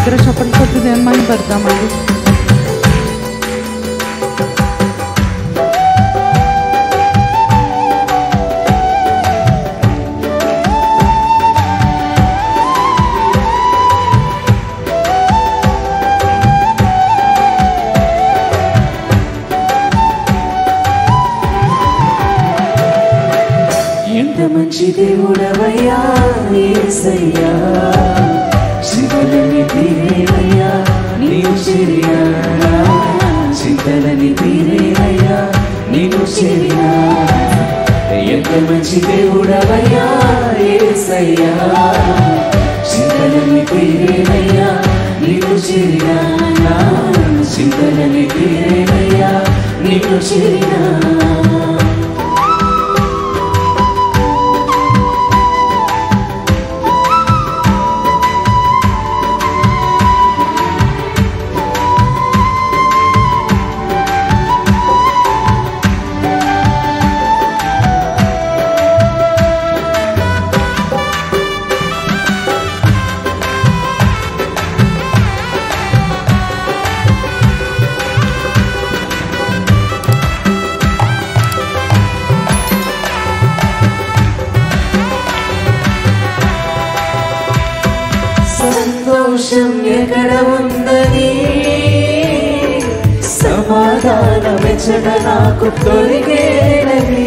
దగ్గర చప్పట్లు కొట్టి దేవుని మహిమ పెడతామండి ఎంత మంచి దేవుడవయ్యా యేసయ్యా శివలని తీరేనయ్యా నీవు చెరియానా చింతలని తీరేనయ్యా నీవు చెరియా ఎంత మంచి దేవుడవయ్యా యేసయ్యా చింతలని తీరేనయ్యా నీవు చెరియానా చింతలని తీరేనయ్యా నీవు చెరియా సంతోషం ఎక్కడ ఉందని సమాధానం ఎచ్చట నాకు దొరికేనని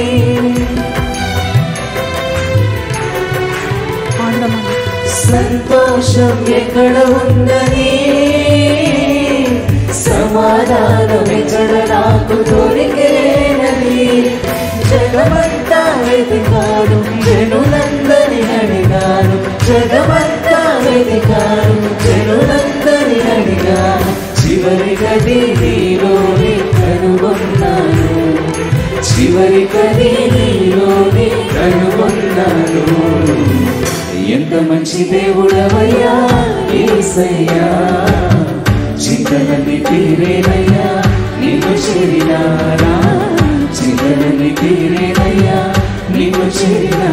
ఆడదామండి సంతోషం ఎక్కడ ఉందని సమాధానం ఎక్కడ నాకు దొరికేనని జగమంతా వెతికాడు జనులందరి అడిగాను జగమంతా వెతికాడు జనులందరి అడిగాను చివరి గది నీలోని కనుగొన్నాను చివరి గది నీలోని కనుగొన్నాను ఎంత మంచి దేవుడవయ్యా ఏసయ్యా చింతలని తీరేనయ్యా నిన్ను చేరినారా చింతలని తీరేనయ్యా నిన్ను చేరినా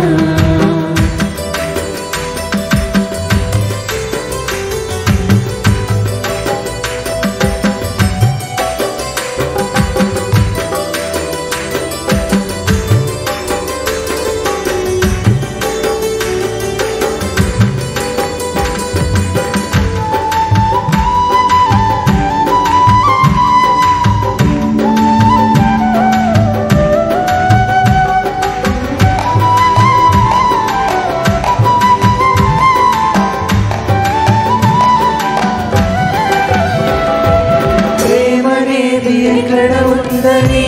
ప్రేమనేది ఎక్కడ ఉందని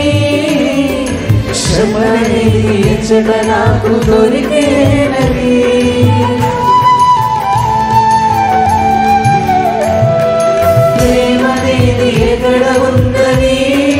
క్షమనేది ఎచ్చట నాకు దొరికేనని ప్రేమనేది ఎక్కడ ఉందని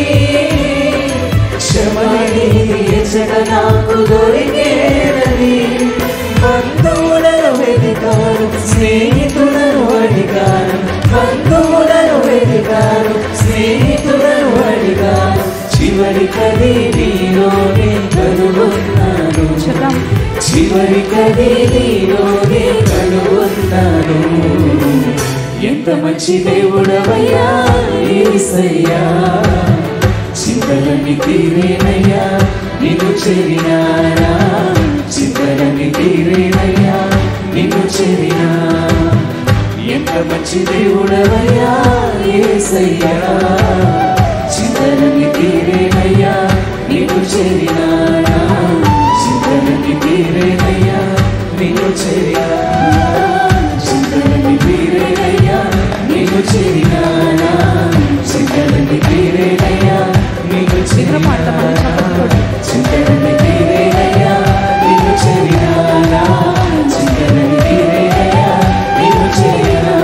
క్షమనేది ఎచ్చట నాకు దొరికేనని బంధువులను వెతికాను స్నేహితులను అడిగాను బంధువులను వెతికాను స్నేహితులను అడిగాను చివరి కది నీలోనే కనుగొన్నాను చెప్దాం చివరి కది నీలోనే కనుగొన్నాను ఎంత మంచి దేవుడవయ్యా ఏసయ్యా చింతలని తీరేనయ్యా నిన్ను చెరినారా చింతలని తీరేనయ్యా నిన్ను చెరినా ఎంత మంచి దేవుడవయ్యా ఏసయ్యా చింతలని తీరేనయ్యా నిన్ను చెరినారా చింతలని తీరేనయ్యా నిన్ను చెరినా చింతలని తీరేనయ్యా నిన్ను చెరినారా చింతలని తీరేనయ్యా నిన్ను దగ్గర పాడతామండి చప్పట్లు కొట్టి చింతలని తీరేనయ్యా నిన్ను చెరినారా చింతలని తీరేనయ్యా నిన్ను చెరినా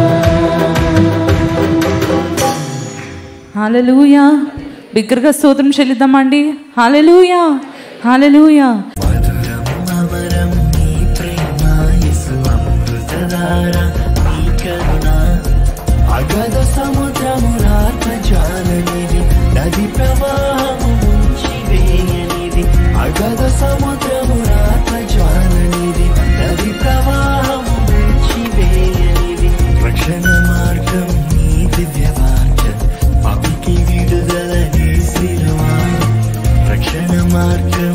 హాలెలూయా బిగ్గరగా స్తోత్రం చెల్లిద్దామండి హాలెలూయా హాలెలూయా మధురం అమరం నీ ప్రేమ యేసు అమృతధార నీ కరుణ అగధ సముద్రము రాత జాలనిది నది ప్రవాహము ముంచి వేయనిది అగధ సముద్రము రాత జాలనిది నది ప్రవాహము ముంచి వేయనిది మార్గం